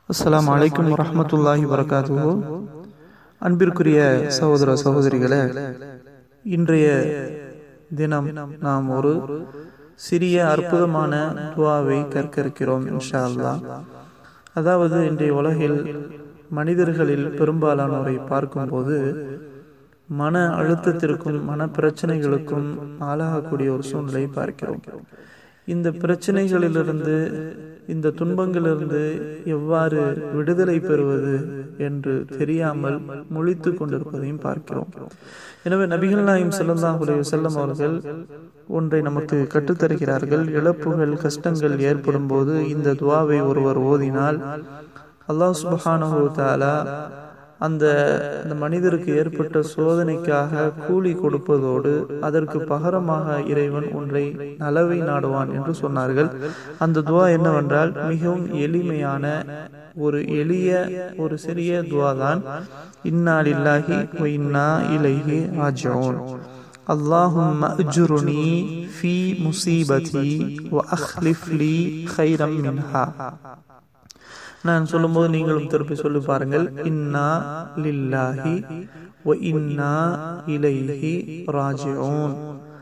அஸ்ஸலாமு அலைக்கும் வரஹ்மத்துல்லாஹி வரகாத்துஹு அன்பிற்குரிய சகோதர சகோதரிகளே இன்றைய தினம் நாம் ஒரு சிறிய அற்புதமான துவாவை கற்க இருக்கிறோம் இன்ஷா அல்லாஹ் அதாவது இன்றைய உலகில் மனிதர்களில் பெரும்பாலானோரை பார்க்கும்போது மன அழுத்தத்திற்கும் மன பிரச்சனைகளுக்கும் ஆளாகக்கூடிய ஒரு சூழ்நிலை பார்க்கிறோம் இந்த பிரச்சனைகளிலிருந்து இந்த துன்பங்களிலிருந்து எவ்வாறு விடுதலை பெறுவது என்று தெரியாமல் முழித்து கொண்டிருப்பதையும் பார்க்கிறோம் எனவே நபிகள் நாயம் செல்லந்தாஹ் செல்லம் அவர்கள் ஒன்றை நமக்கு கற்றுத்தருகிறார்கள் இழப்புகள் கஷ்டங்கள் ஏற்படும் போது இந்த துவாவை ஒருவர் ஓதினால் அல்லாஹ் சுபஹானஹு தாலா அந்த அந்த மனிதருக்கு ஏற்பட்ட சோதனைக்காக கூலி கொடுப்பதோடு அதற்கு பகரமாக இறைவன் ஒன்றை நலவை நாடுவான் என்று சொன்னார்கள் அந்த துவா என்னவென்றால் மிகவும் எளிமையான ஒரு எளிய ஒரு சிறிய துவா தான் இன்னா லில்லாஹி வ இன்னா இலைஹி ராஜிஊன் اللهم اجرني في مصيبتي واخلف لي خيرا منها நான் சொல்லும்போது நீங்களும் திருப்பி சொல்லி பாருங்கள் இன்னா லில்லாஹி வ இன்னா இலைஹி ராஜிஊன்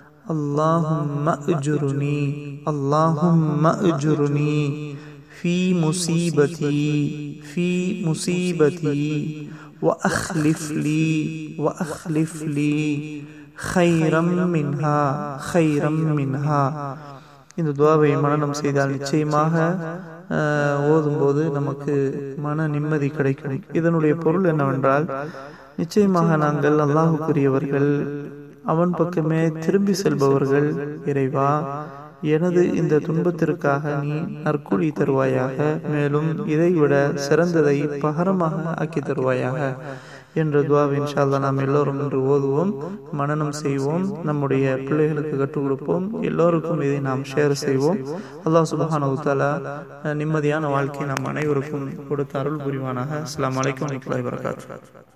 اللهم اجرني اللهم اجرني في مصيبتي في مصيبتي واخلف لي واخلف لي خيرا منها خيرا منها இந்த துவாவை மனனம் செய்தால் நிச்சயமாக ஓதும்போது நமக்கு மன நிம்மதி கிடைக்கும் இதனுடைய பொருள் என்னவென்றால் நிச்சயமாக நாங்கள் அல்லாஹுக்குரியவர்கள் அவன் பக்கமே திரும்பி செல்பவர்கள் இறைவா எனது இந்த துன்பத்திற்காக நீ நற்கூலி தருவாயாக மேலும் இதைவிட சிறந்ததை பகரமாக ஆக்கி தருவாயாக என்ற துவாவை இன்ஷால்லா நாம் எல்லோரும் இன்று ஓதுவோம் மனனம் செய்வோம் நம்முடைய பிள்ளைகளுக்கு கற்றுக் கொடுப்போம் எல்லோருக்கும் இதை நாம் ஷேர் செய்வோம் அல்லாஹ் சுபஹான உத்தாலா நிம்மதியான வாழ்க்கை நாம் அனைவருக்கும் கொடுத்த அருள் புரிவானாக அஸ்லாம் வலைக்கம் வரகாத்து